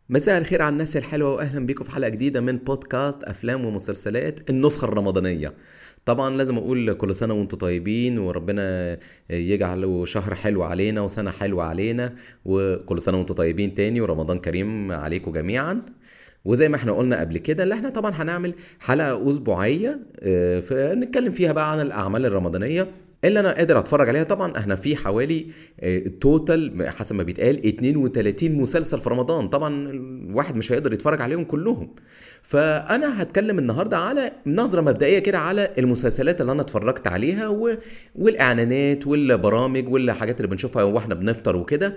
مساء الخير على الناس الحلوة وأهلا بيكم في حلقة جديدة من بودكاست أفلام ومسلسلات النسخة الرمضانية طبعا لازم أقول كل سنة وانتم طيبين وربنا يجعله شهر حلو علينا وسنة حلوة علينا وكل سنة وانتم طيبين تاني ورمضان كريم عليكم جميعا وزي ما احنا قلنا قبل كده اللي احنا طبعا هنعمل حلقة أسبوعية آه، فنتكلم فيها بقى عن الأعمال الرمضانية اللي انا قادر اتفرج عليها طبعا احنا في حوالي آه، توتال حسب ما بيتقال 32 مسلسل في رمضان طبعا الواحد مش هيقدر يتفرج عليهم كلهم فانا هتكلم النهارده على نظره مبدئيه كده على المسلسلات اللي انا اتفرجت عليها و... والاعلانات والبرامج والحاجات اللي بنشوفها واحنا بنفطر وكده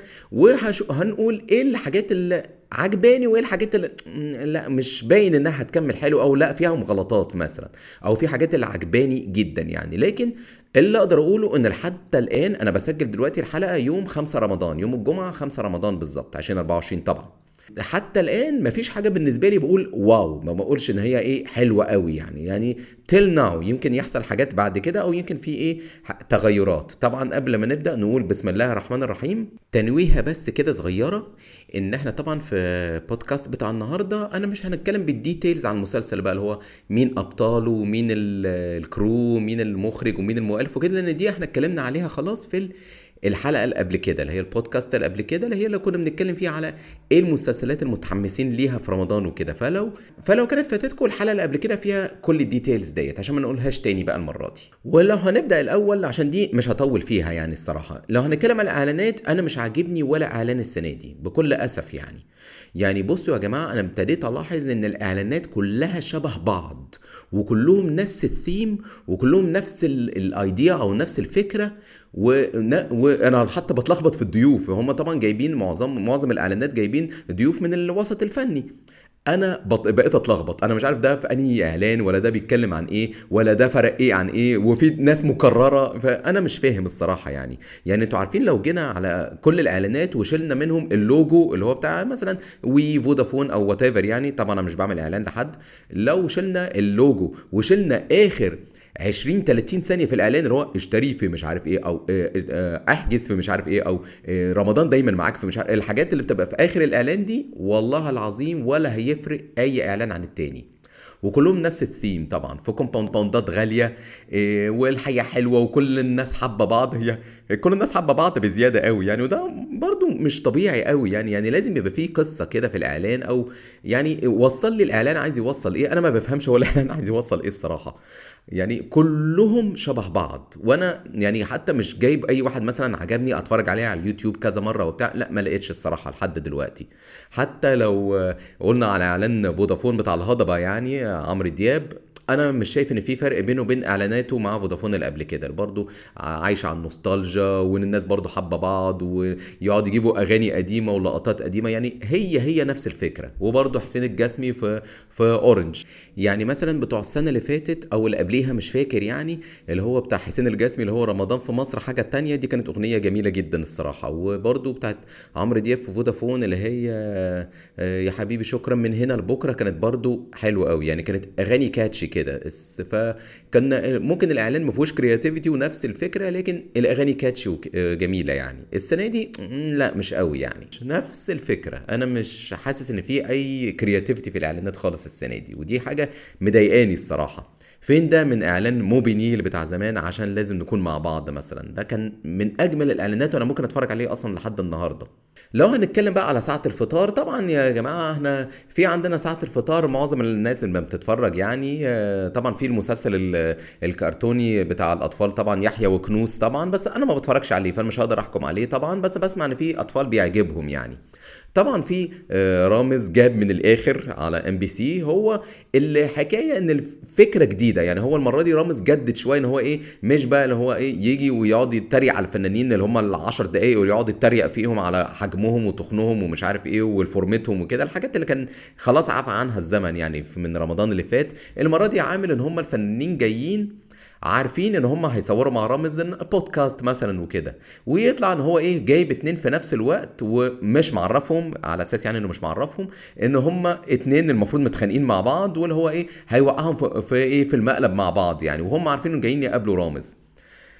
وهنقول ايه الحاجات اللي عجباني وايه الحاجات اللي لا مش باين انها هتكمل حلو او لا فيها غلطات مثلا او في حاجات اللي عجباني جدا يعني لكن اللي اقدر اقوله ان لحد الان انا بسجل دلوقتي الحلقه يوم 5 رمضان يوم الجمعه 5 رمضان بالظبط 2024 طبعا حتى الان مفيش حاجه بالنسبه لي بقول واو ما بقولش ان هي ايه حلوه قوي يعني يعني تيل ناو يمكن يحصل حاجات بعد كده او يمكن في ايه ح- تغيرات طبعا قبل ما نبدا نقول بسم الله الرحمن الرحيم تنويهه بس كده صغيره ان احنا طبعا في بودكاست بتاع النهارده انا مش هنتكلم بالديتيلز عن المسلسل بقى اللي هو مين ابطاله ومين ال- الكرو مين المخرج ومين المؤلف وكده لان دي احنا اتكلمنا عليها خلاص في ال- الحلقه اللي قبل كده اللي هي البودكاست اللي قبل كده اللي هي اللي كنا بنتكلم فيها على ايه المسلسلات المتحمسين ليها في رمضان وكده فلو فلو كانت فاتتكم الحلقه اللي قبل كده فيها كل الديتيلز ديت عشان ما نقولهاش تاني بقى المره دي ولو هنبدا الاول عشان دي مش هطول فيها يعني الصراحه لو هنتكلم على الاعلانات انا مش عاجبني ولا اعلان السنه دي بكل اسف يعني يعني بصوا يا جماعه انا ابتديت الاحظ ان الاعلانات كلها شبه بعض وكلهم نفس الثيم وكلهم نفس ال- الايديا او نفس الفكره ون- وانا حتى بتلخبط في الضيوف هم طبعا جايبين معظم معظم الاعلانات جايبين ضيوف من الوسط الفني انا بط... بقيت اتلخبط انا مش عارف ده في انهي اعلان ولا ده بيتكلم عن ايه ولا ده فرق ايه عن ايه وفي ناس مكرره فانا مش فاهم الصراحه يعني يعني انتوا عارفين لو جينا على كل الاعلانات وشلنا منهم اللوجو اللي هو بتاع مثلا وي فودافون او وات يعني طبعا انا مش بعمل اعلان لحد لو شلنا اللوجو وشلنا اخر 20 30 ثانيه في الاعلان اللي هو اشتري في مش عارف ايه او اه، اه، احجز في مش عارف ايه او اه، رمضان دايما معاك في مش عارف الحاجات اللي بتبقى في اخر الاعلان دي والله العظيم ولا هيفرق اي اعلان عن التاني وكلهم نفس الثيم طبعا في كومباوندات غاليه إيه والحياه حلوه وكل الناس حابه بعض هي كل الناس حابه بعض بزياده قوي يعني وده برضو مش طبيعي قوي يعني يعني لازم يبقى فيه قصه كده في الاعلان او يعني وصل لي الاعلان عايز يوصل ايه انا ما بفهمش هو الاعلان عايز يوصل ايه الصراحه يعني كلهم شبه بعض وانا يعني حتى مش جايب اي واحد مثلا عجبني اتفرج عليه على اليوتيوب كذا مره وبتاع لا ما لقيتش الصراحه لحد دلوقتي حتى لو آه، قلنا على اعلان فودافون بتاع الهضبه يعني آه، عمرو دياب انا مش شايف ان في فرق بينه وبين اعلاناته مع فودافون اللي قبل كده برضه عايش على النوستالجيا وان الناس برضه حابه بعض ويقعد يجيبوا اغاني قديمه ولقطات قديمه يعني هي هي نفس الفكره وبرضه حسين الجسمي في في اورنج يعني مثلا بتوع السنه اللي فاتت او اللي قبليها مش فاكر يعني اللي هو بتاع حسين الجسمي اللي هو رمضان في مصر حاجه تانية دي كانت اغنيه جميله جدا الصراحه وبرضه بتاعت عمرو دياب في فودافون اللي هي آه، يا حبيبي شكرا من هنا لبكره كانت برضه حلوه قوي يعني كانت اغاني كاتشي كده اس- فكان ممكن الاعلان ما فيهوش كرياتيفيتي ونفس الفكره لكن الاغاني كاتشي وجميله يعني السنه دي مم، لا مش قوي يعني نفس الفكره انا مش حاسس ان في اي كرياتيفيتي في الاعلانات خالص السنه دي ودي حاجه مضايقاني الصراحه فين ده من اعلان موبينيل بتاع زمان عشان لازم نكون مع بعض مثلا ده كان من اجمل الاعلانات وانا ممكن اتفرج عليه اصلا لحد النهارده لو هنتكلم بقى على ساعة الفطار طبعا يا جماعة احنا في عندنا ساعة الفطار معظم الناس اللي بتتفرج يعني آه، طبعا في المسلسل ال- الكرتوني بتاع الأطفال طبعا يحيى وكنوس طبعا بس أنا ما بتفرجش عليه فأنا مش هقدر أحكم عليه طبعا بس بسمع إن في أطفال بيعجبهم يعني طبعا في آه، رامز جاب من الاخر على ام بي سي هو الحكايه ان الفكره جديده يعني هو المره دي رامز جدد شويه ان هو ايه مش بقى اللي هو ايه يجي ويقعد يتريق على الفنانين اللي هم العشر دقايق ويقعد يتريق فيهم على حجمهم وتخنهم ومش عارف ايه والفورمتهم وكده الحاجات اللي كان خلاص عفى عنها الزمن يعني في- من رمضان اللي فات المره دي عامل ان هم الفنانين جايين عارفين ان هم هيصوروا مع رامز إن بودكاست مثلا وكده ويطلع ان هو ايه جايب اتنين في نفس الوقت ومش معرفهم على اساس يعني انه مش معرفهم ان هم اتنين المفروض متخانقين مع بعض واللي هو ايه هيوقعهم في, في ايه في المقلب مع بعض يعني وهم عارفين انه جايين يقابلوا رامز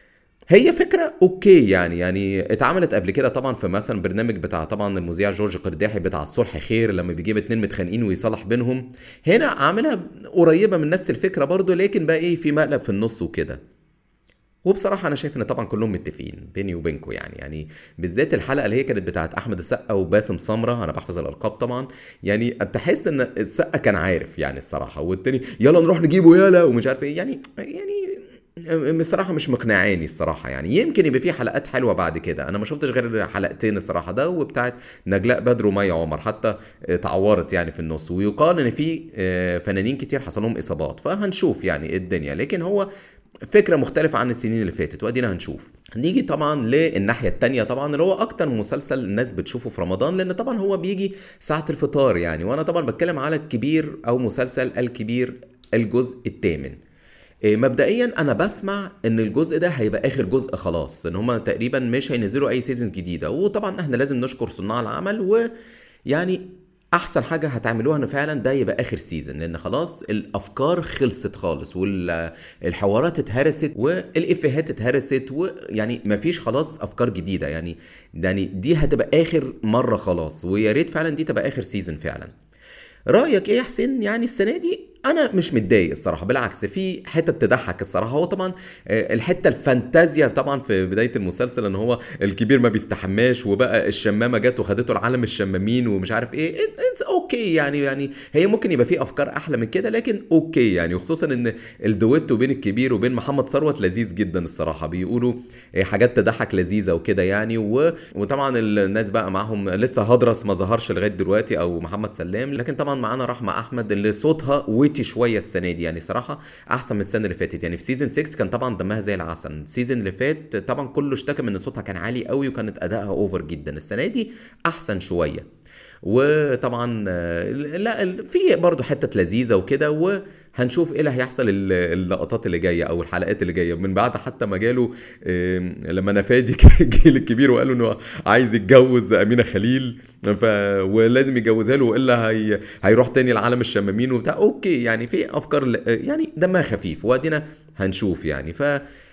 هي فكرة اوكي يعني يعني اتعملت قبل كده طبعا في مثلا برنامج بتاع طبعا المذيع جورج قرداحي بتاع الصلح خير لما بيجيب اتنين متخانقين ويصلح بينهم هنا عاملها قريبة من نفس الفكرة برضو لكن بقى ايه في مقلب في النص وكده وبصراحة أنا شايف إن طبعا كلهم متفقين بيني وبينكم يعني يعني بالذات الحلقة اللي هي كانت بتاعت أحمد السقا وباسم سمرة أنا بحفظ الألقاب طبعا يعني تحس إن السقا كان عارف يعني الصراحة والتاني يلا نروح نجيبه يلا ومش عارف إيه يعني يعني بصراحه مش مقنعاني الصراحه يعني يمكن يبقى في حلقات حلوه بعد كده انا ما شفتش غير حلقتين الصراحه ده وبتاعت نجلاء بدر ومي عمر حتى اتعورت يعني في النص ويقال ان في آه، فنانين كتير حصل لهم اصابات فهنشوف يعني إيه الدنيا لكن هو فكرة مختلفة عن السنين اللي فاتت وادينا هنشوف نيجي طبعا للناحية التانية طبعا اللي هو اكتر مسلسل الناس بتشوفه في رمضان لان طبعا هو بيجي ساعة الفطار يعني وانا طبعا بتكلم على الكبير او مسلسل الكبير الجزء الثامن إيه، مبدئيا انا بسمع ان الجزء ده هيبقى اخر جزء خلاص ان هما تقريبا مش هينزلوا اي سيزون جديده وطبعا احنا لازم نشكر صناع العمل ويعني احسن حاجه هتعملوها ان فعلا ده يبقى اخر سيزون لان خلاص الافكار خلصت خالص والحوارات اتهرست والافيهات اتهرست ويعني مفيش خلاص افكار جديده يعني يعني دي هتبقى اخر مره خلاص ويا ريت فعلا دي تبقى اخر سيزون فعلا رايك ايه يا حسين يعني السنه دي انا مش متضايق الصراحه بالعكس في حته تضحك الصراحه هو طبعا آه، الحته الفانتازيا طبعا في بدايه المسلسل ان هو الكبير ما بيستحماش وبقى الشمامه جت وخدته لعالم الشمامين ومش عارف ايه اتس اوكي يعني يعني هي ممكن يبقى في افكار احلى من كده لكن اوكي يعني وخصوصا ان الدويتو بين الكبير وبين محمد ثروت لذيذ جدا الصراحه بيقولوا آه، حاجات تضحك لذيذه وكده يعني و... وطبعا الناس بقى معاهم لسه هدرس ما ظهرش لغايه دلوقتي او محمد سلام لكن طبعا معانا رحمه احمد اللي صوتها ويتي شويه السنه دي يعني صراحه احسن من السنه اللي فاتت يعني في سيزون 6 كان طبعا دمها زي العسل السيزون اللي فات طبعا كله اشتكى من ان صوتها كان عالي قوي وكانت ادائها اوفر جدا السنه دي احسن شويه وطبعا لا في برضه حته لذيذه وكده وهنشوف ايه اللي هيحصل اللقطات اللي جايه او الحلقات اللي جايه من بعد حتى ما جاله لما نفادي جه الكبير وقال له انه عايز يتجوز امينه خليل ف ولازم يجوزها له والا هي... هيروح تاني لعالم الشمامين وبتاع اوكي يعني في افكار يعني دمها خفيف وادينا هنشوف يعني ف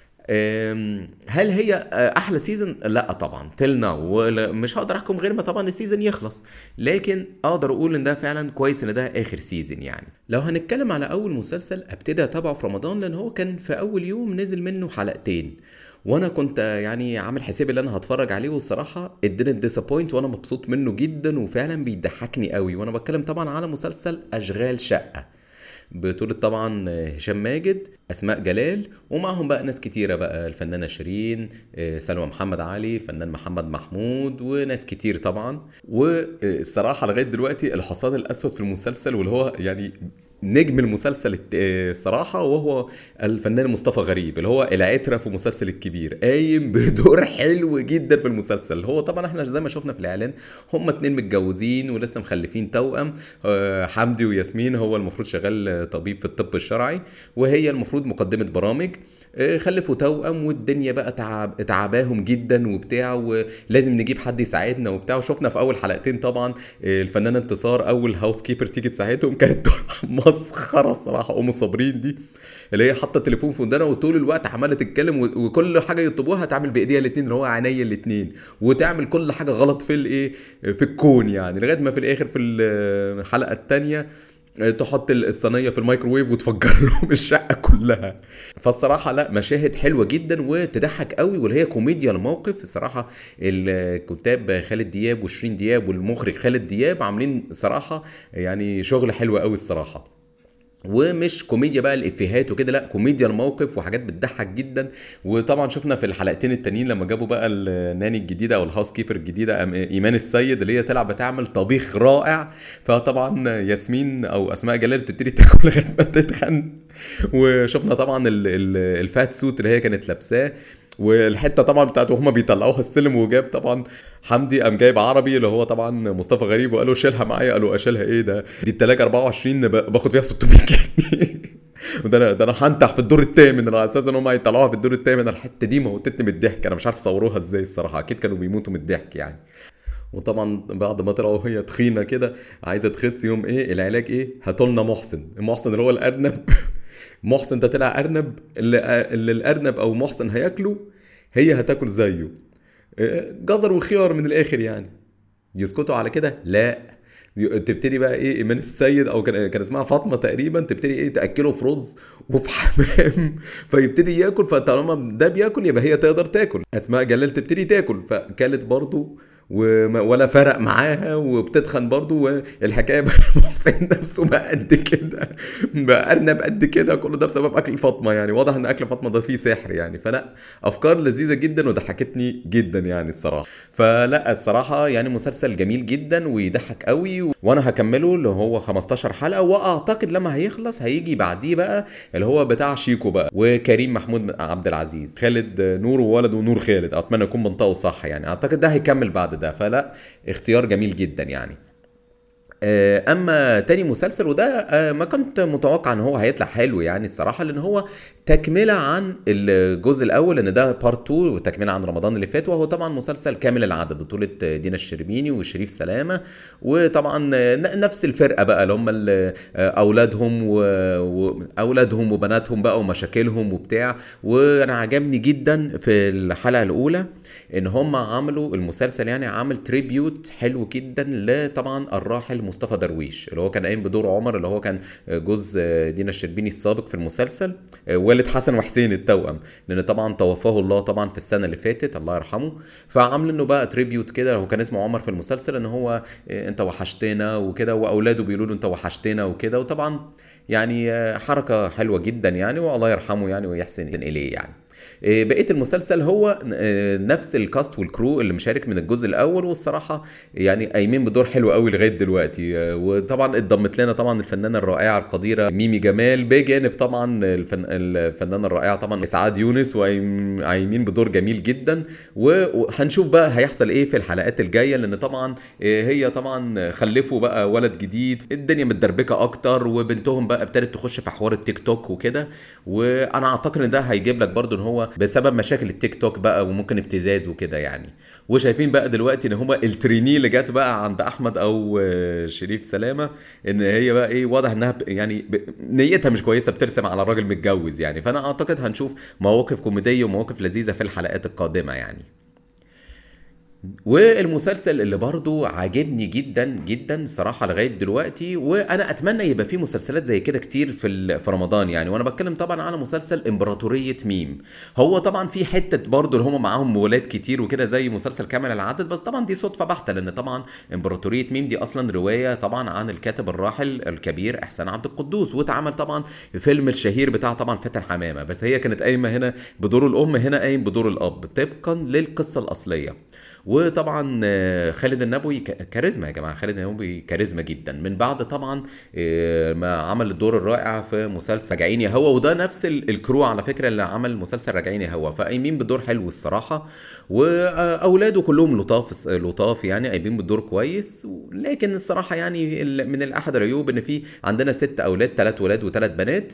هل هي آه، احلى سيزون لا طبعا تل ناو ومش هقدر احكم غير ما طبعا السيزون يخلص لكن اقدر اقول ان ده فعلا كويس ان ده اخر سيزون يعني لو هنتكلم على اول مسلسل ابتدي اتابعه في رمضان لان هو كان في اول يوم نزل منه حلقتين وانا كنت يعني عامل حسابي ان انا هتفرج عليه والصراحه ادينت ديسابوينت وانا مبسوط منه جدا وفعلا بيضحكني قوي وانا بتكلم طبعا على مسلسل اشغال شقه بطولة طبعا هشام ماجد اسماء جلال ومعهم بقى ناس كتيرة بقى الفنانة شيرين آه، سلوى محمد علي الفنان محمد محمود وناس كتير طبعا والصراحة لغاية دلوقتي الحصان الاسود في المسلسل واللي هو يعني نجم المسلسل صراحة وهو الفنان مصطفى غريب اللي هو العترة في المسلسل الكبير قايم بدور حلو جدا في المسلسل هو طبعا احنا زي ما شفنا في الاعلان هم اتنين متجوزين ولسه مخلفين توأم آه، حمدي وياسمين هو المفروض شغال طبيب في الطب الشرعي وهي المفروض مقدمة برامج آه، خلفوا توأم والدنيا بقى تعب تعباهم جدا وبتاع ولازم نجيب حد يساعدنا وبتاع وشفنا في اول حلقتين طبعا آه، الفنانة انتصار اول هاوس كيبر تيجي تساعدهم كانت مسخره الصراحه ام صابرين دي اللي هي حاطه التليفون في ودانها وطول الوقت عماله تتكلم وكل حاجه يطلبوها تعمل بايديها الاثنين اللي هو عينيا الاثنين وتعمل كل حاجه غلط في الايه في الكون يعني لغايه ما في الاخر في الحلقه الثانيه تحط الصينيه في الميكروويف وتفجر لهم الشقه كلها فالصراحه لا مشاهد حلوه جدا وتضحك قوي واللي هي كوميديا الموقف الصراحه الكتاب خالد دياب وشيرين دياب والمخرج خالد دياب عاملين صراحه يعني شغل حلو قوي الصراحه ومش كوميديا بقى الافيهات وكده لا كوميديا الموقف وحاجات بتضحك جدا وطبعا شفنا في الحلقتين التانيين لما جابوا بقى الناني الجديده او الهاوس كيبر الجديده ايمان السيد اللي هي طلع بتعمل طبيخ رائع فطبعا ياسمين او اسماء جلال بتبتدي تاكل لغايه ما تتخن وشفنا طبعا الفات سوت اللي هي كانت لابساه والحته طبعا بتاعت وهم بيطلعوها السلم وجاب طبعا حمدي قام جايب عربي اللي هو طبعا مصطفى غريب وقال له شيلها معايا قالوا اشيلها ايه ده دي التلاجه 24 باخد فيها 600 جنيه وده انا ده انا هنتح في الدور الثامن على اساس ان هم هيطلعوها في الدور الثامن الحته دي موتتني من الضحك انا مش عارف صوروها ازاي الصراحه اكيد كانوا بيموتوا من الضحك يعني وطبعا بعد ما طلعوا هي تخينه كده عايزه تخس يوم ايه العلاج ايه هاتوا لنا محسن محسن اللي هو الارنب محسن ده طلع ارنب اللي, اللي الارنب او محسن هياكله هي هتاكل زيه آه، جزر وخيار من الاخر يعني يسكتوا على كده لا تبتدي بقى ايه ايمان السيد او كان كان اسمها فاطمه تقريبا تبتدي ايه تاكله في رز وفي حمام فيبتدي ياكل فطالما ده بياكل يبقى هي تقدر تاكل اسماء جلال تبتدي تاكل فكلت برضه ولا فرق معاها وبتتخن برضو والحكايه بقى محسن نفسه بقى قد كده بقى ارنب قد كده كله ده بسبب اكل فاطمه يعني واضح ان اكل فاطمه ده فيه سحر يعني فلا افكار لذيذه جدا وضحكتني جدا يعني الصراحه فلا الصراحه يعني مسلسل جميل جدا ويضحك قوي وانا هكمله اللي هو 15 حلقه واعتقد لما هيخلص هيجي بعديه بقى اللي هو بتاع شيكو بقى وكريم محمود عبد العزيز خالد نور وولده نور خالد اتمنى يكون بنطقه صح يعني اعتقد ده هيكمل بعد ده فلا اختيار جميل جدا يعني آه، اما تاني مسلسل وده آه، ما كنت متوقع ان هو هيطلع حلو يعني الصراحه لان هو تكمله عن الجزء الاول ان ده بارت 2 وتكمله عن رمضان اللي فات وهو طبعا مسلسل كامل العدد بطوله دينا الشربيني وشريف سلامه وطبعا نفس الفرقه بقى اللي هم اولادهم واولادهم وبناتهم بقى ومشاكلهم وبتاع وانا عجبني جدا في الحلقه الاولى ان هم عملوا المسلسل يعني عامل تريبيوت حلو جدا لطبعا الراحل مصطفى درويش اللي هو كان قايم بدور عمر اللي هو كان جوز دينا الشربيني السابق في المسلسل والد حسن وحسين التوأم لان طبعا توفاه الله طبعا في السنه اللي فاتت الله يرحمه فعامل انه بقى تريبيوت كده هو كان اسمه عمر في المسلسل ان هو انت وحشتنا وكده واولاده بيقولوا له انت وحشتنا وكده وطبعا يعني حركه حلوه جدا يعني والله يرحمه يعني ويحسن اليه يعني آه، بقيه المسلسل هو آه، نفس الكاست والكرو اللي مشارك من الجزء الاول والصراحه يعني قايمين بدور حلو قوي لغايه دلوقتي آه، وطبعا اتضمت لنا طبعا الفنانه الرائعه القديره ميمي جمال بجانب طبعا الفن... الفنانه الرائعه طبعا اسعاد يونس وقايمين بدور جميل جدا وهنشوف بقى هيحصل ايه في الحلقات الجايه لان طبعا هي طبعا خلفوا بقى ولد جديد الدنيا متدربكه اكتر وبنتهم بقى ابتدت تخش في حوار التيك توك وكده وانا اعتقد ان ده هيجيب لك برضو ان هو بسبب مشاكل التيك توك بقى وممكن ابتزاز وكده يعني وشايفين بقى دلوقتي ان هما التريني اللي جت بقى عند احمد او شريف سلامه ان هي بقى ايه واضح انها يعني نيتها مش كويسه بترسم على راجل متجوز يعني فانا اعتقد هنشوف مواقف كوميديه ومواقف لذيذه في الحلقات القادمه يعني والمسلسل اللي برضو عاجبني جدا جدا صراحة لغاية دلوقتي وانا اتمنى يبقى فيه مسلسلات زي كده كتير في في رمضان يعني وانا بتكلم طبعا على مسلسل امبراطورية ميم هو طبعا في حتة برضو اللي هم معاهم ولاد كتير وكده زي مسلسل كامل العدد بس طبعا دي صدفة بحتة لان طبعا امبراطورية ميم دي اصلا رواية طبعا عن الكاتب الراحل الكبير احسان عبد القدوس واتعمل طبعا فيلم الشهير بتاع طبعا فاتن حمامة بس هي كانت قايمة هنا بدور الام هنا قايم بدور الاب طبقا للقصة الاصلية وطبعا آه، خالد النبوي كاريزما يا جماعه خالد النبوي كاريزما جدا من بعد طبعا آه، ما عمل الدور الرائع في مسلسل راجعين يا هوا وده نفس الكرو على فكره اللي عمل مسلسل راجعين يا هوا فقايمين بالدور حلو الصراحه واولاده كلهم لطاف لطاف يعني قايمين بالدور كويس لكن الصراحه يعني من الاحد العيوب ان في عندنا ست اولاد ثلاث ولاد وثلاث بنات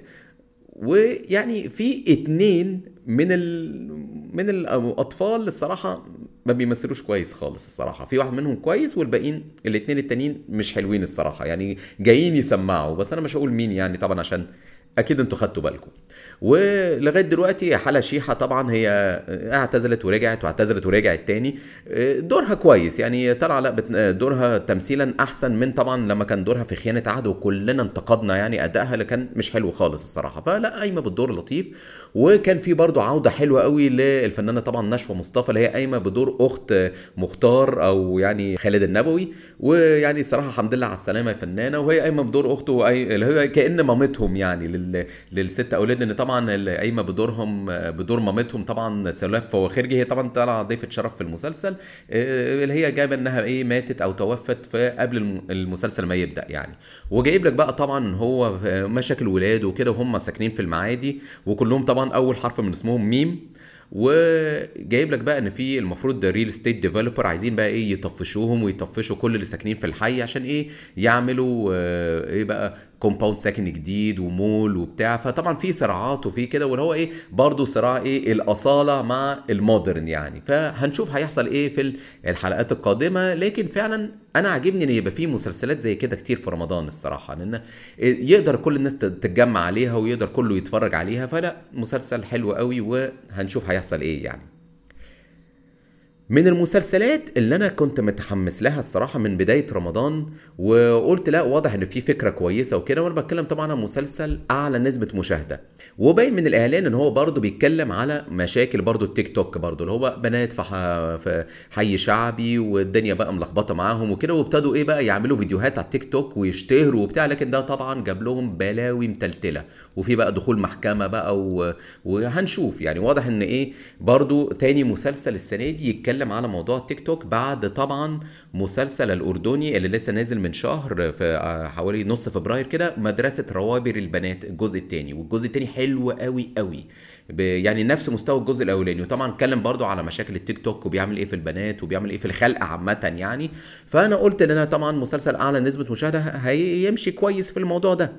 ويعني في اتنين من ال... من الاطفال الصراحه ما بيمثلوش كويس خالص الصراحه في واحد منهم كويس والباقيين الاثنين التانيين مش حلوين الصراحه يعني جايين يسمعوا بس انا مش هقول مين يعني طبعا عشان اكيد انتوا خدتوا بالكم ولغايه دلوقتي حلا شيحه طبعا هي اعتزلت ورجعت واعتزلت ورجعت تاني دورها كويس يعني طلع لا دورها تمثيلا احسن من طبعا لما كان دورها في خيانه عهد وكلنا انتقدنا يعني ادائها اللي كان مش حلو خالص الصراحه فلا قايمه بالدور لطيف وكان في برضو عوده حلوه قوي للفنانه طبعا نشوى مصطفى اللي هي قايمه بدور اخت مختار او يعني خالد النبوي ويعني الصراحه الحمد لله على السلامه يا فنانه وهي قايمه بدور اخته اللي هي كان مامتهم يعني للست اولاد لان طبعا اللي قايمه بدورهم بدور مامتهم طبعا سلاف فواخرجي هي طبعا طالعه ضيفه شرف في المسلسل آه، اللي هي جايبه انها ايه ماتت او توفت في قبل المسلسل ما يبدا يعني وجايب لك بقى طبعا هو مشاكل ولاده وكده وهم ساكنين في المعادي وكلهم طبعا اول حرف من اسمهم ميم وجايب لك بقى ان في المفروض ريل ستيت ديفلوبر عايزين بقى ايه يطفشوهم ويطفشوا كل اللي ساكنين في الحي عشان ايه يعملوا آه، ايه بقى كومباوند ساكن جديد ومول وبتاع فطبعا في صراعات وفي كده واللي هو ايه برضه صراع ايه الاصاله مع المودرن يعني فهنشوف هيحصل ايه في الحلقات القادمه لكن فعلا انا عاجبني ان يبقى في مسلسلات زي كده كتير في رمضان الصراحه لان يقدر كل الناس تتجمع عليها ويقدر كله يتفرج عليها فلا مسلسل حلو قوي وهنشوف هيحصل ايه يعني من المسلسلات اللي انا كنت متحمس لها الصراحه من بدايه رمضان وقلت لا واضح ان في فكره كويسه وكده وانا بتكلم طبعا عن مسلسل اعلى نسبه مشاهده وباين من الاعلان ان هو برضه بيتكلم على مشاكل برضه التيك توك برضه اللي هو بنات في, ح... في حي شعبي والدنيا بقى ملخبطه معاهم وكده وابتدوا ايه بقى يعملوا فيديوهات على التيك توك ويشتهروا وبتاع لكن ده طبعا جاب لهم بلاوي متلتله وفي بقى دخول محكمه بقى و... وهنشوف يعني واضح ان ايه برضه تاني مسلسل السنه دي يتكلم بيتكلم على موضوع تيك توك بعد طبعا مسلسل الاردني اللي لسه نازل من شهر في حوالي نص فبراير كده مدرسه روابر البنات الجزء الثاني والجزء الثاني حلو قوي قوي يعني نفس مستوى الجزء الاولاني وطبعا اتكلم برضو على مشاكل التيك توك وبيعمل ايه في البنات وبيعمل ايه في الخلق عامه يعني فانا قلت ان انا طبعا مسلسل اعلى نسبه مشاهده هيمشي كويس في الموضوع ده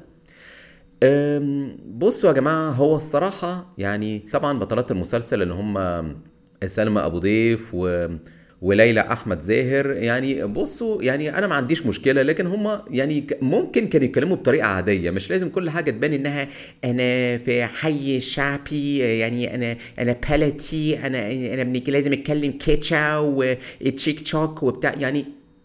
بصوا يا جماعه هو الصراحه يعني طبعا بطلات المسلسل اللي هم سلمى ابو ضيف و وليلى احمد زاهر يعني بصوا يعني انا ما عنديش مشكله لكن هم يعني ممكن كانوا يتكلموا بطريقه عاديه مش لازم كل حاجه تبان انها انا في حي شعبي يعني انا انا بالتي انا انا لازم اتكلم كيتشا وتشيك تشوك وبتاع يعني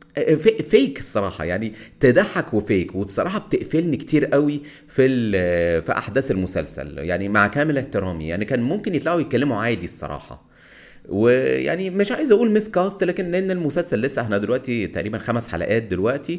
فيك الصراحه يعني تضحك وفيك وبصراحه بتقفلني كتير قوي في في احداث المسلسل يعني مع كامل احترامي يعني كان ممكن يطلعوا يتكلموا عادي الصراحه ويعني مش عايز اقول ميس كاست لكن لان المسلسل لسه احنا دلوقتي تقريبا خمس حلقات دلوقتي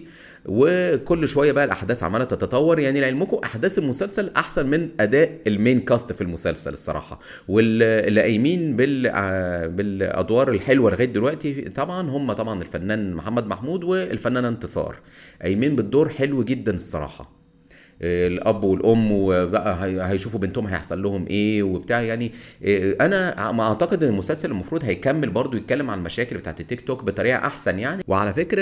وكل شويه بقى الاحداث عماله تتطور يعني لعلمكم احداث المسلسل احسن من اداء المين كاست في المسلسل الصراحه واللي قايمين بال بالادوار الحلوه لغايه دلوقتي طبعا هم طبعا الفنان محمد محمود والفنانه انتصار قايمين بالدور حلو جدا الصراحه الاب والام وبقى هيشوفوا بنتهم هيحصل لهم ايه وبتاع يعني انا ما اعتقد ان المسلسل المفروض هيكمل برضو يتكلم عن المشاكل بتاعت التيك توك بطريقه احسن يعني وعلى فكره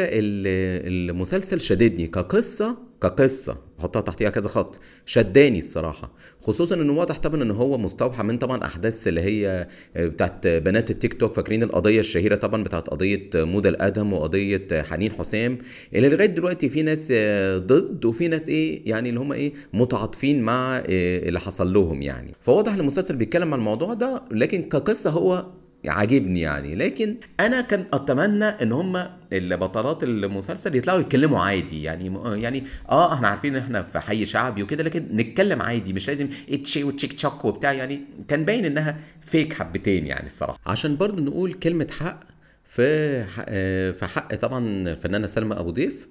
المسلسل شددني كقصه كقصه حطها تحتيها كذا خط شداني الصراحه خصوصا انه واضح طبعا ان هو مستوحى من طبعا احداث اللي هي بتاعت بنات التيك توك فاكرين القضيه الشهيره طبعا بتاعت قضيه مودة الادهم وقضيه حنين حسام اللي لغايه دلوقتي في ناس ضد وفي ناس ايه يعني اللي هم ايه متعاطفين مع اللي حصل لهم يعني فواضح ان المسلسل بيتكلم عن الموضوع ده لكن كقصه هو عاجبني يعني لكن انا كان اتمنى ان هم البطلات المسلسل يطلعوا يتكلموا عادي يعني يعني اه احنا عارفين ان احنا في حي شعبي وكده لكن نتكلم عادي مش لازم اتشي وتشيك تشوك وبتاع يعني كان باين انها فيك حبتين يعني الصراحه عشان برضو نقول كلمه حق في حق في حق طبعا الفنانه سلمى ابو ضيف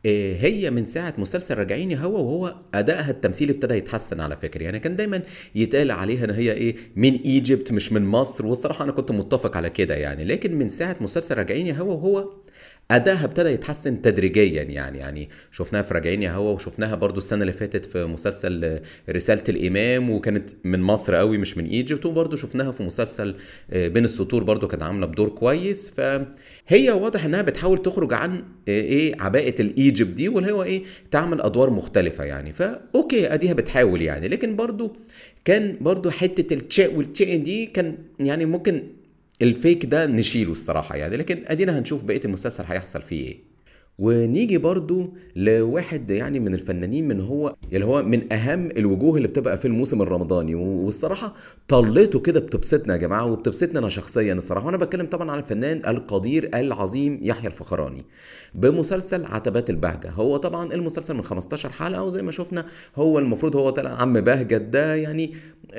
هي من ساعة مسلسل راجعيني هوا وهو أدائها التمثيلي ابتدى يتحسن على فكرة يعني كان دايما يتقال عليها إن هي إيه من إيجيبت مش من مصر والصراحة أنا كنت متفق على كده يعني لكن من ساعة مسلسل راجعيني هوا وهو ادائها ابتدى يتحسن تدريجيا يعني يعني شفناها في راجعين يا هوا وشفناها برضو السنه اللي فاتت في مسلسل رساله الامام وكانت من مصر قوي مش من ايجيبت وبرضو شفناها في مسلسل بين السطور برضو كانت عامله بدور كويس فهي واضح انها بتحاول تخرج عن ايه عباءه الايجيبت دي واللي هو ايه تعمل ادوار مختلفه يعني فاوكي اديها بتحاول يعني لكن برضو كان برضو حته التشي والتشي دي كان يعني ممكن الفيك ده نشيله الصراحه يعني لكن ادينا هنشوف بقيه المسلسل هيحصل فيه ايه ونيجي برضو لواحد يعني من الفنانين من هو اللي هو من اهم الوجوه اللي بتبقى في الموسم الرمضاني والصراحه طلته كده بتبسطنا يا جماعه وبتبسطنا انا شخصيا الصراحه وانا بتكلم طبعا عن الفنان القدير العظيم يحيى الفخراني بمسلسل عتبات البهجه هو طبعا المسلسل من 15 حلقه وزي ما شفنا هو المفروض هو طلع عم بهجت ده يعني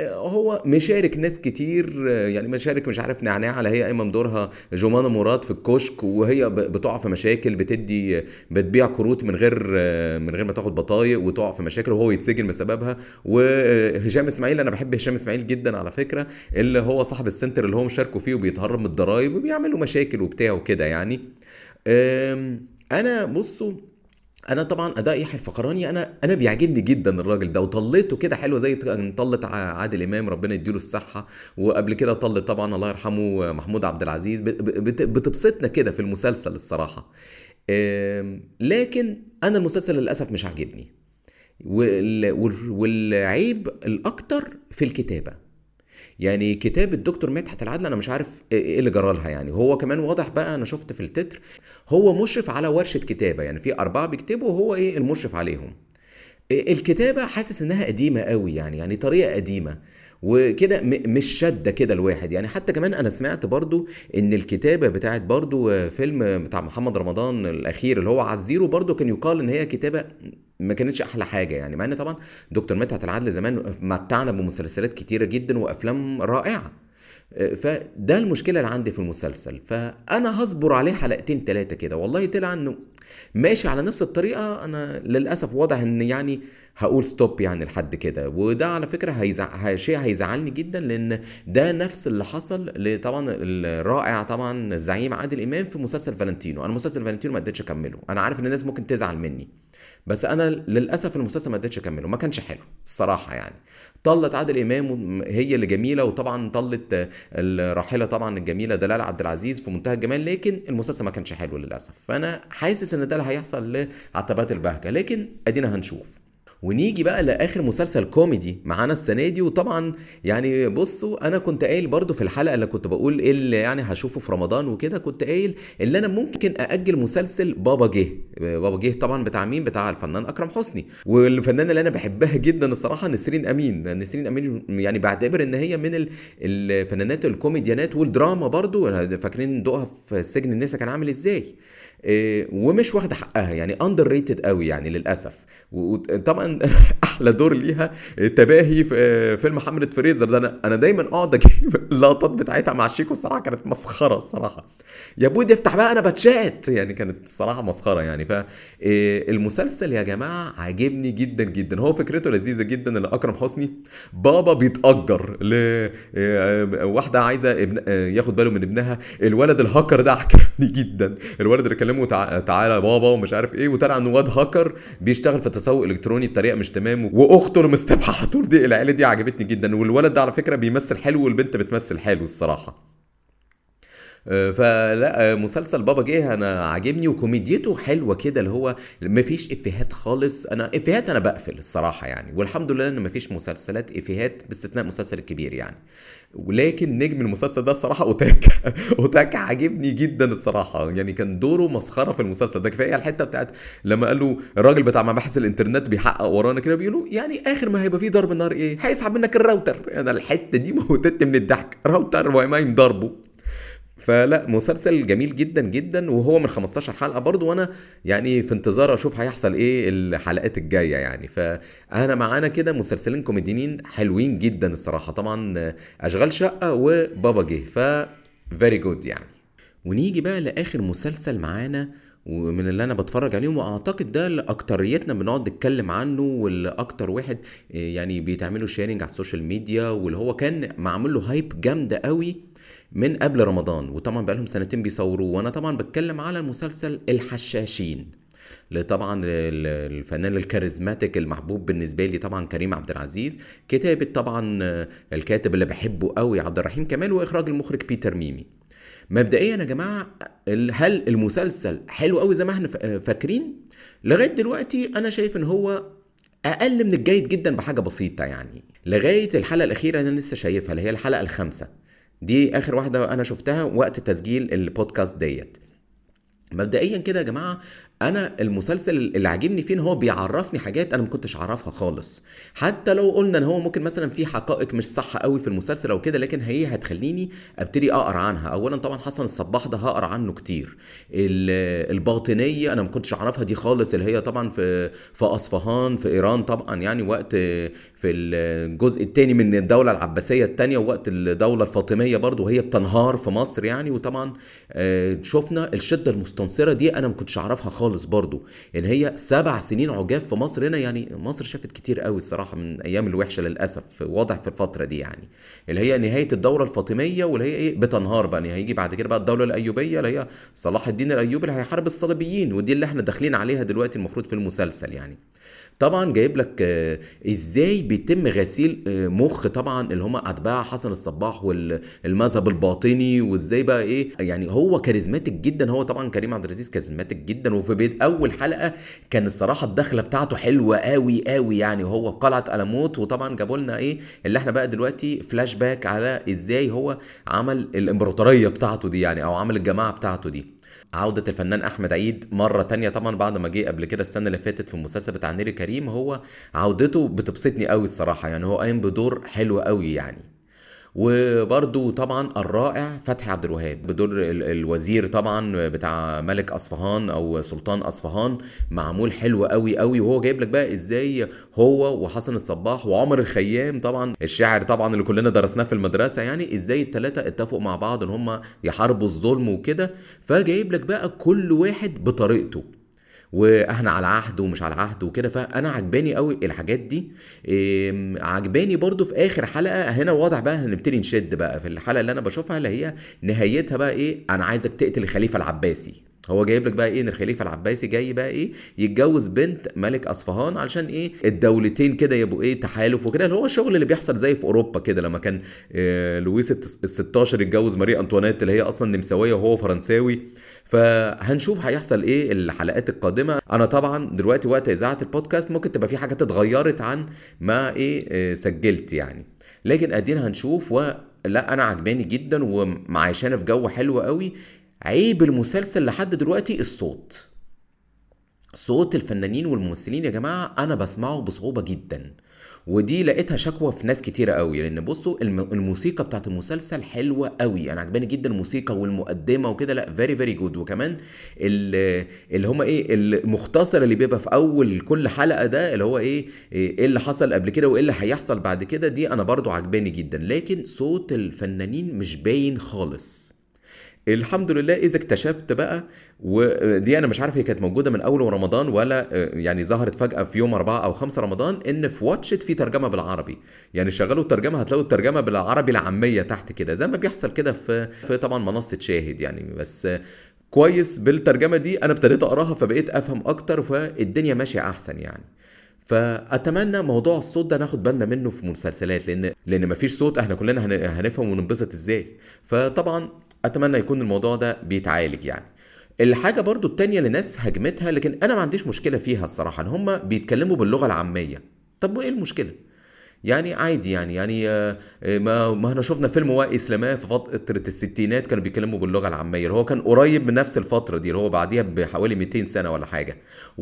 هو مشارك ناس كتير يعني مشارك مش عارف نعناع اللي هي قايمه بدورها جمانه مراد في الكشك وهي بتقع في مشاكل بتدي بتبيع كروت من غير من غير ما تاخد بطايق وتقع في مشاكل وهو يتسجن بسببها وهشام اسماعيل انا بحب هشام اسماعيل جدا على فكره اللي هو صاحب السنتر اللي هو مشاركه فيه وبيتهرب من الضرايب وبيعملوا مشاكل وبتاع وكده يعني انا بصوا انا طبعا اداء يحيى الفخراني انا انا بيعجبني جدا الراجل ده وطلته كده حلوه زي طلت عادل امام ربنا يديله الصحه وقبل كده طلت طبعا الله يرحمه محمود عبد العزيز بتبسطنا كده في المسلسل الصراحه لكن انا المسلسل للاسف مش عاجبني والعيب الاكتر في الكتابه يعني كتاب الدكتور مدحت العدل انا مش عارف ايه اللي جرالها يعني هو كمان واضح بقى انا شفت في التتر هو مشرف على ورشه كتابه يعني في اربعه بيكتبوا وهو ايه المشرف عليهم الكتابه حاسس انها قديمه قوي يعني يعني طريقه قديمه وكده م- مش شده كده الواحد يعني حتى كمان انا سمعت برضو ان الكتابه بتاعت برضو فيلم بتاع محمد رمضان الاخير اللي هو عزيرو برضو كان يقال ان هي كتابه ما كانتش احلى حاجه يعني مع ان طبعا دكتور مدحت العدل زمان متعنا بمسلسلات كتيره جدا وافلام رائعه فده المشكله اللي عندي في المسلسل فانا هصبر عليه حلقتين ثلاثه كده والله طلع انه ماشي على نفس الطريقه انا للاسف واضح ان يعني هقول ستوب يعني لحد كده وده على فكره هيزع... شيء هيزعلني جدا لان ده نفس اللي حصل طبعا الرائع طبعا الزعيم عادل امام في مسلسل فالنتينو انا مسلسل فالنتينو ما قدرتش اكمله انا عارف ان الناس ممكن تزعل مني بس انا للاسف المسلسل ما قدرتش اكمله ما كانش حلو الصراحه يعني طلت عادل امام هي اللي جميله وطبعا طلت الراحله طبعا الجميله دلال عبد العزيز في منتهى الجمال لكن المسلسل ما كانش حلو للاسف فانا حاسس ان ده اللي هيحصل لعتبات البهجه لكن ادينا هنشوف ونيجي بقى لاخر مسلسل كوميدي معانا السنه دي وطبعا يعني بصوا انا كنت قايل برضو في الحلقه اللي كنت بقول ايه اللي يعني هشوفه في رمضان وكده كنت قايل اللي انا ممكن ااجل مسلسل بابا جه بابا جه طبعا بتاع مين بتاع الفنان اكرم حسني والفنانه اللي انا بحبها جدا الصراحه نسرين امين نسرين امين يعني بعتبر ان هي من الفنانات الكوميديانات والدراما برضو فاكرين ضوءها في سجن النساء كان عامل ازاي ومش واخده حقها يعني اندر ريتد قوي يعني للاسف وطبعا احلى دور ليها تباهي في فيلم حمله فريزر ده انا انا دايما اقعد اجيب اللقطات بتاعتها مع شيكو الصراحه كانت مسخره الصراحه يا بودي افتح بقى انا بتشات يعني كانت الصراحه مسخره يعني فالمسلسل يا جماعه عاجبني جدا جدا هو فكرته لذيذه جدا ان اكرم حسني بابا بيتاجر لواحده عايزه ابن ياخد باله من ابنها الولد الهاكر ده عجبني جدا الولد اللي كلمه تعالى بابا ومش عارف ايه وطلع انه واد هاكر بيشتغل في التسوق الالكتروني بطريقه مش تمام واخته اللي مستبحه على طول دي العيله دي عجبتني جدا والولد ده على فكره بيمثل حلو والبنت بتمثل حلو الصراحه فلا مسلسل بابا جه انا عاجبني وكوميديته حلوه كده اللي هو مفيش افيهات خالص انا افيهات انا بقفل الصراحه يعني والحمد لله ان مفيش مسلسلات افيهات باستثناء المسلسل الكبير يعني ولكن نجم المسلسل ده الصراحه اوتاك اوتاك عاجبني جدا الصراحه يعني كان دوره مسخره في المسلسل ده كفايه الحته بتاعت لما قال له الراجل بتاع مباحث الانترنت بيحقق ورانا كده بيقولوا يعني اخر ما هيبقى فيه ضرب نار ايه هيسحب منك الراوتر انا يعني الحته دي موتتني من الضحك راوتر ومايم ضربه فلا مسلسل جميل جدا جدا وهو من 15 حلقه برضو وانا يعني في انتظار اشوف هيحصل ايه الحلقات الجايه يعني فانا معانا كده مسلسلين كوميديين حلوين جدا الصراحه طبعا اشغال شقه وبابا جه ف فيري جود يعني ونيجي بقى لاخر مسلسل معانا ومن اللي انا بتفرج عليهم واعتقد ده اللي اكتريتنا بنقعد نتكلم عنه واللي اكتر واحد يعني بيتعملوا شيرنج على السوشيال ميديا واللي هو كان معمول له هايب جامده قوي من قبل رمضان وطبعا بقالهم سنتين بيصوروه وانا طبعا بتكلم على مسلسل الحشاشين طبعا الفنان الكاريزماتيك المحبوب بالنسبه لي طبعا كريم عبد العزيز كتابه طبعا الكاتب اللي بحبه قوي عبد الرحيم كمال واخراج المخرج بيتر ميمي مبدئيا يا جماعه هل المسلسل حلو قوي زي ما احنا فاكرين لغايه دلوقتي انا شايف ان هو اقل من الجيد جدا بحاجه بسيطه يعني لغايه الحلقه الاخيره انا لسه شايفها اللي هي الحلقه الخامسه دي اخر واحده انا شفتها وقت تسجيل البودكاست ديت مبدئيا كده يا جماعه انا المسلسل اللي عاجبني فيه ان هو بيعرفني حاجات انا ما كنتش اعرفها خالص حتى لو قلنا ان هو ممكن مثلا في حقائق مش صح قوي في المسلسل او كده لكن هي هتخليني ابتدي اقرا عنها اولا طبعا حسن الصباح ده هقرا عنه كتير الباطنيه انا ما كنتش اعرفها دي خالص اللي هي طبعا في في اصفهان في ايران طبعا يعني وقت في الجزء الثاني من الدوله العباسيه الثانيه ووقت الدوله الفاطميه برضو وهي بتنهار في مصر يعني وطبعا شفنا الشده المستنصره دي انا ما كنتش اعرفها خالص خالص برضو ان هي سبع سنين عجاف في مصر هنا يعني مصر شافت كتير قوي الصراحه من ايام الوحشه للاسف واضح في الفتره دي يعني اللي هي نهايه الدوره الفاطميه واللي هي ايه بتنهار بقى يعني هيجي بعد كده بقى الدوله الايوبيه اللي هي صلاح الدين الايوبي اللي هيحارب الصليبيين ودي اللي احنا داخلين عليها دلوقتي المفروض في المسلسل يعني طبعا جايب لك ازاي بيتم غسيل مخ طبعا اللي هم اتباع حسن الصباح والمذهب الباطني وازاي بقى ايه يعني هو كاريزماتيك جدا هو طبعا كريم عبد العزيز كاريزماتيك جدا وفي بيت اول حلقه كان الصراحه الدخله بتاعته حلوه قوي قوي يعني هو في قلعه الموت وطبعا جابوا لنا ايه اللي احنا بقى دلوقتي فلاش باك على ازاي هو عمل الامبراطوريه بتاعته دي يعني او عمل الجماعه بتاعته دي عودة الفنان أحمد عيد مرة تانية طبعا بعد ما جه قبل كده السنة اللي فاتت في المسلسل بتاع نيري كريم هو عودته بتبسطني قوي الصراحة يعني هو قايم بدور حلو قوي يعني وبرده طبعا الرائع فتحي عبد الوهاب بدور ال- الوزير طبعا بتاع ملك اصفهان او سلطان اصفهان معمول حلو قوي قوي وهو جايب لك بقى ازاي هو وحسن الصباح وعمر الخيام طبعا الشاعر طبعا اللي كلنا درسناه في المدرسه يعني ازاي الثلاثه اتفقوا مع بعض ان هم يحاربوا الظلم وكده فجايب لك بقى كل واحد بطريقته واحنا على عهد ومش على عهد وكده فانا عجباني قوي الحاجات دي إيه عجباني برضو في اخر حلقه هنا واضح بقى هنبتدي نشد بقى في الحلقه اللي انا بشوفها اللي هي نهايتها بقى ايه انا عايزك تقتل الخليفه العباسي هو جايب لك بقى ايه ان الخليفه العباسي جاي بقى ايه يتجوز بنت ملك اصفهان علشان ايه الدولتين كده يبقوا ايه تحالف وكده اللي هو الشغل اللي بيحصل زي في اوروبا كده لما كان إيه لويس ال 16 اتجوز ماري انطوانيت اللي هي اصلا نمساويه وهو فرنساوي فهنشوف هيحصل ايه الحلقات القادمه انا طبعا دلوقتي وقت اذاعه البودكاست ممكن تبقى في حاجات اتغيرت عن ما ايه إيه سجلت يعني لكن ادينا هنشوف ولا انا عجباني جدا ومعيشانا في جو حلو قوي عيب المسلسل لحد دلوقتي الصوت صوت الفنانين والممثلين يا جماعة أنا بسمعه بصعوبة جدا ودي لقيتها شكوى في ناس كتيرة قوي لان بصوا الم- الموسيقى بتاعت المسلسل حلوة قوي انا عجباني جدا الموسيقى والمقدمة وكده لا فيري فيري جود وكمان ال- اللي هما ايه المختصر اللي بيبقى في اول كل حلقة ده اللي هو ايه ايه اللي حصل قبل كده وايه اللي هيحصل بعد كده دي انا برضو عجباني جدا لكن صوت الفنانين مش باين خالص الحمد لله اذا اكتشفت بقى ودي انا مش عارف هي كانت موجوده من اول رمضان ولا آه، يعني ظهرت فجاه في يوم أربعة او خمسة رمضان ان في واتشت في ترجمه بالعربي يعني شغلوا الترجمه هتلاقوا الترجمه بالعربي العاميه تحت كده زي ما بيحصل كده في في طبعا منصه شاهد يعني بس آه، كويس بالترجمه دي انا ابتديت اقراها فبقيت افهم اكتر فالدنيا ماشيه احسن يعني فاتمنى موضوع الصوت ده ناخد بالنا منه في مسلسلات لان لان مفيش صوت احنا كلنا هن- هنفهم وننبسط ازاي فطبعا اتمنى يكون الموضوع ده بيتعالج يعني الحاجه برضو التانية اللي ناس هجمتها لكن انا ما عنديش مشكله فيها الصراحه ان هم بيتكلموا باللغه العاميه طب وايه المشكله يعني عادي يعني يعني آه، آه، ما ما احنا شفنا فيلم وائي سلاماه في فتره الستينات كانوا بيتكلموا باللغه العاميه اللي هو كان قريب من نفس الفتره دي اللي هو بعديها بحوالي 200 سنه ولا حاجه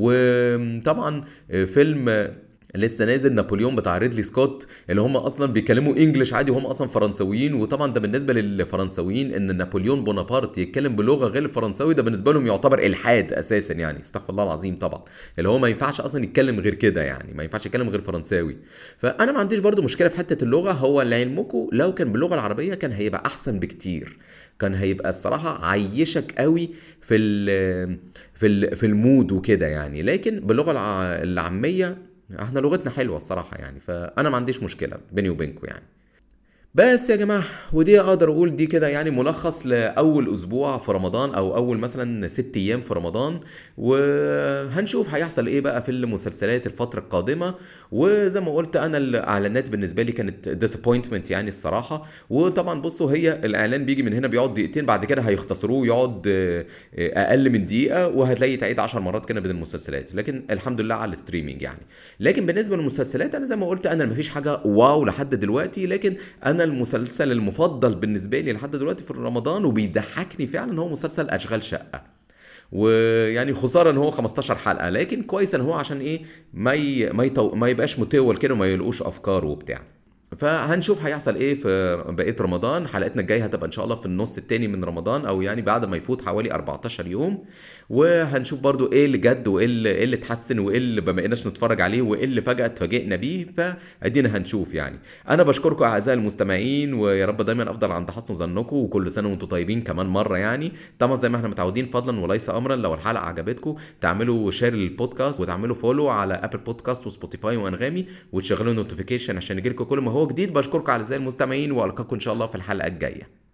وطبعا آه، فيلم آه، لسه نازل نابليون بتاع ريدلي سكوت اللي هم اصلا بيتكلموا انجلش عادي وهم اصلا فرنساويين وطبعا ده بالنسبه للفرنساويين ان نابليون بونابرت يتكلم بلغه غير الفرنساوي ده بالنسبه لهم يعتبر الحاد اساسا يعني استغفر الله العظيم طبعا اللي هو ما ينفعش اصلا يتكلم غير كده يعني ما ينفعش يتكلم غير فرنساوي فانا ما عنديش برضو مشكله في حته اللغه هو لعلمكم لو كان باللغه العربيه كان هيبقى احسن بكتير كان هيبقى الصراحه عيشك قوي في ال في ال في المود وكده يعني لكن باللغه الع- العاميه احنا لغتنا حلوه الصراحه يعني فانا ما عنديش مشكله بيني وبينكم يعني بس يا جماعة ودي اقدر اقول دي كده يعني ملخص لاول اسبوع في رمضان او اول مثلا ست ايام في رمضان وهنشوف هيحصل ايه بقى في المسلسلات الفترة القادمة وزي ما قلت انا الاعلانات بالنسبة لي كانت ديسابوينتمنت يعني الصراحة وطبعا بصوا هي الاعلان بيجي من هنا بيقعد دقيقتين بعد كده هيختصروه يقعد آه، آه، اقل من دقيقة وهتلاقي تعيد 10 مرات كده بين المسلسلات لكن الحمد لله على الستريمينج يعني لكن بالنسبة للمسلسلات انا زي ما قلت انا مفيش حاجة واو لحد دلوقتي لكن انا المسلسل المفضل بالنسبه لي لحد دلوقتي في رمضان وبيضحكني فعلا هو مسلسل اشغال شقه ويعني خساره ان هو 15 حلقه لكن كويس ان هو عشان ايه ما ي... ما, يطو... ما يبقاش مطول كده وما يلقوش افكار وبتاع فهنشوف هيحصل ايه في بقيه رمضان حلقتنا الجايه هتبقى ان شاء الله في النص التاني من رمضان او يعني بعد ما يفوت حوالي 14 يوم وهنشوف برضو ايه اللي جد وايه اللي, إيه اللي اتحسن وايه اللي ما بقيناش نتفرج عليه وايه اللي فجاه اتفاجئنا بيه فادينا هنشوف يعني انا بشكركم اعزائي المستمعين ويا رب دايما افضل عند حسن ظنكم وكل سنه وانتم طيبين كمان مره يعني طبعا زي ما احنا متعودين فضلا وليس امرا لو الحلقه عجبتكم تعملوا شير للبودكاست وتعملوا فولو على ابل بودكاست وسبوتيفاي وانغامي وتشغلوا النوتيفيكيشن عشان يجيلكم كل ما هو جديد بشكركم اعزائي المستمعين والقاكم ان شاء الله في الحلقه الجايه